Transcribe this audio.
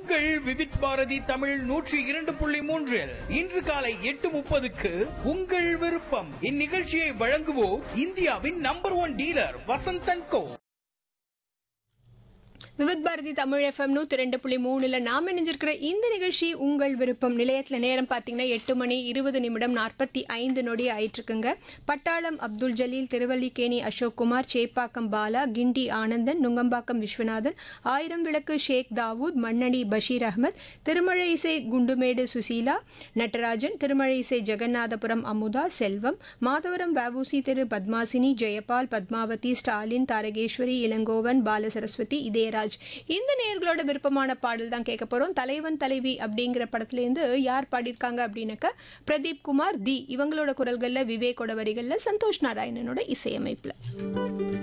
உங்கள் விவித் பாரதி தமிழ் நூற்றி இரண்டு புள்ளி மூன்றில் இன்று காலை எட்டு முப்பதுக்கு உங்கள் விருப்பம் இந்நிகழ்ச்சியை வழங்குவோர் இந்தியாவின் number one dealer Vasanthan co Vividh Bharati Tamil FM நூற்றி ரெண்டு புள்ளி மூணுல நாம் இணைஞ்சிருக்கிற இந்த நிகழ்ச்சி உங்கள் விருப்பம் நிலையத்தில் நேரம் பார்த்தீங்கன்னா எட்டு மணி இருபது நிமிடம் நாற்பத்தி ஐந்து நொடி ஆயிட்டுருக்குங்க பட்டாளம் அப்துல் ஜலீல் திருவல்லிக்கேணி அசோக் குமார் சேப்பாக்கம் பாலா கிண்டி ஆனந்தன் நுங்கம்பாக்கம் விஸ்வநாதன் ஆயிரம் விளக்கு ஷேக் தாவூத் மண்ணடி பஷீர் அகமத் திருமழை இசை குண்டுமேடு சுசீலா நடராஜன் திருமழை இசை ஜெகநாதபுரம் அமுதா செல்வம் மாதவரம் வவுசி திரு பத்மாசினி ஜெயபால் பத்மாவதி ஸ்டாலின் தாரகேஸ்வரி இளங்கோவன் பாலசரஸ்வதி இதயராஜ் இந்த நேர்களோட விருப்பமான பாடல் தான் கேட்க போகிறோம் தலைவன் தலைவி அப்படிங்கிற படத்துலேருந்து யார் பாடியிருக்காங்க அப்படின்னாக்கா பிரதீப் குமார் தி இவங்களோட குரல்களில் விவேக்கோட வரிகளில் சந்தோஷ் நாராயணனோட இசையமைப்பில்